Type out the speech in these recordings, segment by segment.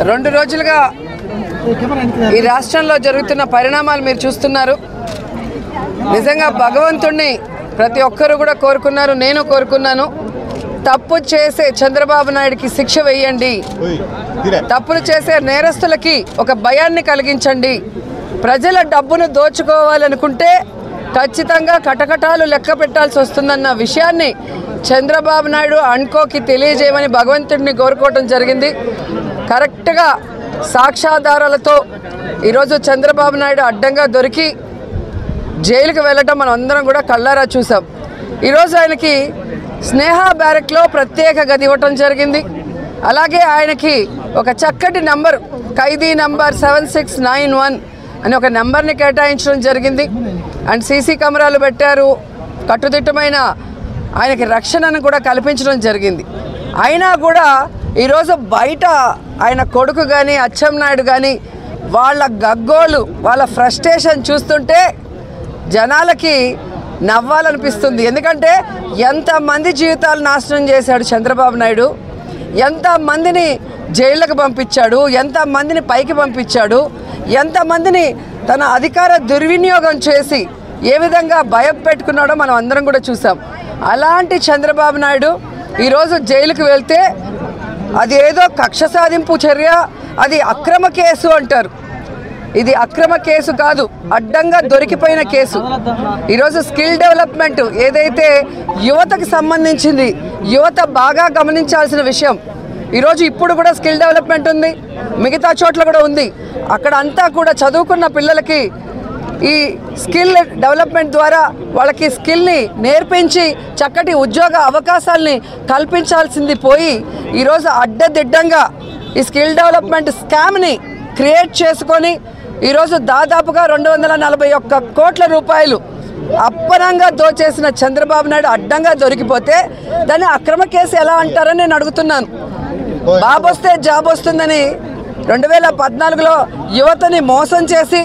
రెండు రోజులుగా ఈ రాష్ట్రంలో జరుగుతున్న పరిణామాలు మీరు చూస్తున్నారు నిజంగా భగవంతుణ్ణి ప్రతి ఒక్కరు కూడా కోరుకున్నారు నేను కోరుకున్నాను తప్పు చేసే చంద్రబాబు నాయుడికి శిక్ష వేయండి తప్పులు చేసే నేరస్తులకి ఒక భయాన్ని కలిగించండి ప్రజల డబ్బును దోచుకోవాలనుకుంటే ఖచ్చితంగా కటకటాలు లెక్క పెట్టాల్సి వస్తుందన్న విషయాన్ని చంద్రబాబు నాయుడు అన్కోకి తెలియజేయమని భగవంతుడిని కోరుకోవటం జరిగింది కరెక్ట్గా సాక్ష్యాధారాలతో ఈరోజు చంద్రబాబు నాయుడు అడ్డంగా దొరికి జైలుకి వెళ్ళటం మనం అందరం కూడా కళ్ళారా చూసాం ఈరోజు ఆయనకి స్నేహ బ్యారెక్లో ప్రత్యేక గది ఇవ్వటం జరిగింది అలాగే ఆయనకి ఒక చక్కటి నంబర్ ఖైదీ number seven six nine one అని ఒక నెంబర్ని కేటాయించడం జరిగింది అండ్ సీసీ కెమెరాలు పెట్టారు కట్టుదిట్టమైన ఆయనకి రక్షణను కూడా కల్పించడం జరిగింది అయినా కూడా ఈరోజు బయట ఆయన కొడుకు కానీ అచ్చెం నాయుడు కానీ వాళ్ళ గగ్గోలు వాళ్ళ ఫ్రస్ట్రేషన్ చూస్తుంటే జనాలకి నవ్వాలనిపిస్తుంది ఎందుకంటే ఎంతమంది జీవితాలు నాశనం చేశాడు చంద్రబాబు నాయుడు ఎంతమందిని జైళ్ళకు పంపించాడు ఎంతమందిని పైకి పంపించాడు ఎంతమందిని తన అధికార దుర్వినియోగం చేసి ఏ విధంగా భయం పెట్టుకున్నాడో మనం అందరం కూడా చూసాం అలాంటి చంద్రబాబు నాయుడు ఈరోజు జైలుకు వెళ్తే అది ఏదో కక్ష సాధింపు చర్య అది అక్రమ కేసు అంటారు ఇది అక్రమ కేసు కాదు అడ్డంగా దొరికిపోయిన కేసు ఈరోజు స్కిల్ డెవలప్మెంట్ ఏదైతే యువతకు సంబంధించింది యువత బాగా గమనించాల్సిన విషయం ఈరోజు ఇప్పుడు కూడా స్కిల్ డెవలప్మెంట్ ఉంది మిగతా చోట్ల కూడా ఉంది అక్కడ అంతా కూడా చదువుకున్న పిల్లలకి ఈ స్కిల్ డెవలప్మెంట్ ద్వారా వాళ్ళకి స్కిల్ని నేర్పించి చక్కటి ఉద్యోగ అవకాశాలని కల్పించాల్సింది పోయి ఈరోజు అడ్డదిడ్డంగా ఈ స్కిల్ డెవలప్మెంట్ స్కామ్ని క్రియేట్ చేసుకొని ఈరోజు దాదాపుగా రెండు వందల నలభై ఒక్క కోట్ల రూపాయలు అప్పనంగా దోచేసిన చంద్రబాబు నాయుడు అడ్డంగా దొరికిపోతే దాన్ని అక్రమ కేసు ఎలా అంటారని నేను అడుగుతున్నాను బాబు వస్తే జాబ్ వస్తుందని రెండు వేల పద్నాలుగులో యువతని మోసం చేసి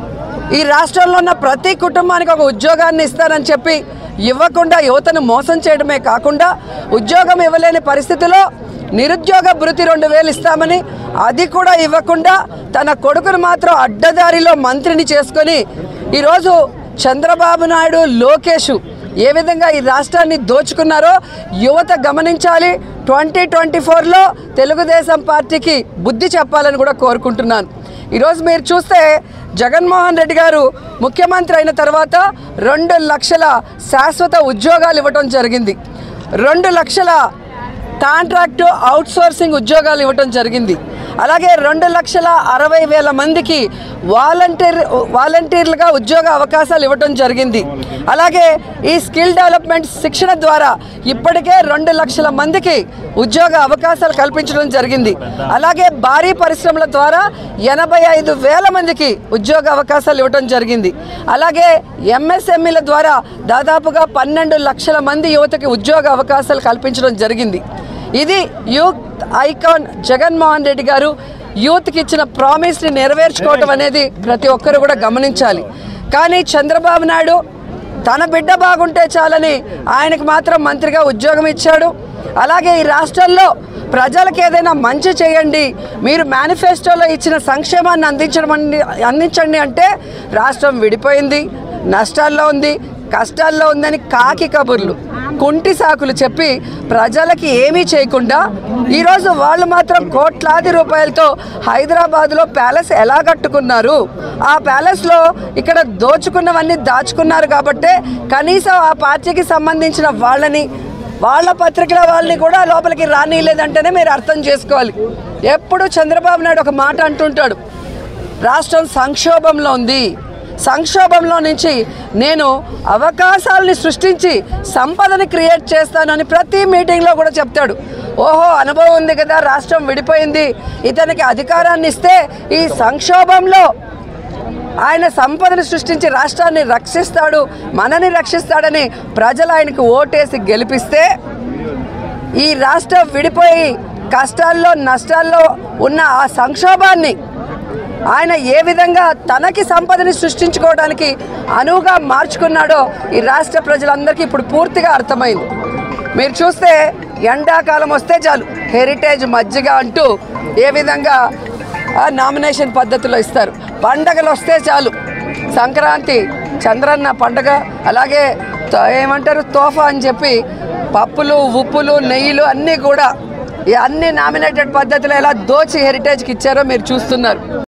ఈ రాష్ట్రంలో ఉన్న ప్రతి కుటుంబానికి ఒక ఉద్యోగాన్ని ఇస్తానని చెప్పి ఇవ్వకుండా యువతను మోసం చేయడమే కాకుండా ఉద్యోగం ఇవ్వలేని పరిస్థితిలో నిరుద్యోగ భృతి రెండు వేలు ఇస్తామని అది కూడా ఇవ్వకుండా తన కొడుకును మాత్రం అడ్డదారిలో మంత్రిని చేసుకొని ఈరోజు చంద్రబాబు నాయుడు లోకేష్ ఏ విధంగా ఈ రాష్ట్రాన్ని దోచుకున్నారో యువత గమనించాలి ట్వంటీ ట్వంటీ ఫోర్లో తెలుగుదేశం పార్టీకి బుద్ధి చెప్పాలని కూడా కోరుకుంటున్నాను ఈరోజు మీరు చూస్తే జగన్మోహన్ రెడ్డి గారు ముఖ్యమంత్రి అయిన తర్వాత రెండు లక్షల శాశ్వత ఉద్యోగాలు ఇవ్వటం జరిగింది రెండు లక్షల కాంట్రాక్టు అవుట్సోర్సింగ్ ఉద్యోగాలు ఇవ్వటం జరిగింది అలాగే రెండు లక్షల అరవై వేల మందికి వాలంటీర్ వాలంటీర్లుగా ఉద్యోగ అవకాశాలు ఇవ్వటం జరిగింది అలాగే ఈ స్కిల్ డెవలప్మెంట్ శిక్షణ ద్వారా ఇప్పటికే రెండు లక్షల మందికి ఉద్యోగ అవకాశాలు కల్పించడం జరిగింది అలాగే భారీ పరిశ్రమల ద్వారా ఎనభై ఐదు వేల మందికి ఉద్యోగ అవకాశాలు ఇవ్వడం జరిగింది అలాగే ఎంఎస్ఎంఈల ద్వారా దాదాపుగా పన్నెండు లక్షల మంది యువతకి ఉద్యోగ అవకాశాలు కల్పించడం జరిగింది ఇది యూత్ ఐకాన్ జగన్మోహన్ రెడ్డి గారు యూత్కి ఇచ్చిన ప్రామిస్ని నెరవేర్చుకోవటం అనేది ప్రతి ఒక్కరు కూడా గమనించాలి కానీ చంద్రబాబు నాయుడు తన బిడ్డ బాగుంటే చాలని ఆయనకు మాత్రం మంత్రిగా ఉద్యోగం ఇచ్చాడు అలాగే ఈ రాష్ట్రంలో ప్రజలకు ఏదైనా మంచి చేయండి మీరు మేనిఫెస్టోలో ఇచ్చిన సంక్షేమాన్ని అందించడం అండి- అందించండి అంటే రాష్ట్రం విడిపోయింది నష్టాల్లో ఉంది కష్టాల్లో ఉందని కాకి కబుర్లు కుంటి సాకులు చెప్పి ప్రజలకి ఏమీ చేయకుండా ఈరోజు వాళ్ళు మాత్రం కోట్లాది రూపాయలతో హైదరాబాద్లో ప్యాలెస్ ఎలా కట్టుకున్నారు ఆ ప్యాలెస్లో ఇక్కడ దోచుకున్నవన్నీ దాచుకున్నారు కాబట్టే కనీసం ఆ పార్టీకి సంబంధించిన వాళ్ళని వాళ్ళ పత్రికల వాళ్ళని కూడా లోపలికి రానిలేదంటేనే మీరు అర్థం చేసుకోవాలి ఎప్పుడు చంద్రబాబు నాయుడు ఒక మాట అంటుంటాడు రాష్ట్రం సంక్షోభంలో ఉంది సంక్షోభంలో నుంచి నేను అవకాశాలని సృష్టించి సంపదని క్రియేట్ చేస్తానని ప్రతి మీటింగ్లో కూడా చెప్తాడు ఓహో అనుభవం ఉంది కదా రాష్ట్రం విడిపోయింది ఇతనికి అధికారాన్ని ఇస్తే ఈ సంక్షోభంలో ఆయన సంపదను సృష్టించి రాష్ట్రాన్ని రక్షిస్తాడు మనని రక్షిస్తాడని ప్రజలు ఆయనకు ఓటేసి గెలిపిస్తే ఈ రాష్ట్రం విడిపోయి కష్టాల్లో నష్టాల్లో ఉన్న ఆ సంక్షోభాన్ని ఆయన ఏ విధంగా తనకి సంపదని సృష్టించుకోవడానికి అనువుగా మార్చుకున్నాడో ఈ రాష్ట్ర ప్రజలందరికీ ఇప్పుడు పూర్తిగా అర్థమైంది మీరు చూస్తే ఎండాకాలం వస్తే చాలు హెరిటేజ్ మజ్జిగ అంటూ ఏ విధంగా ఆ నామినేషన్ పద్ధతిలో ఇస్తారు పండగలు వస్తే చాలు సంక్రాంతి చంద్రన్న పండగ అలాగే త- ఏమంటారు తోఫా అని చెప్పి పప్పులు ఉప్పులు నెయ్యిలు అన్నీ కూడా ఈ అన్ని నామినేటెడ్ పద్ధతిలో ఎలా దోచి హెరిటేజ్కి ఇచ్చారో మీరు చూస్తున్నారు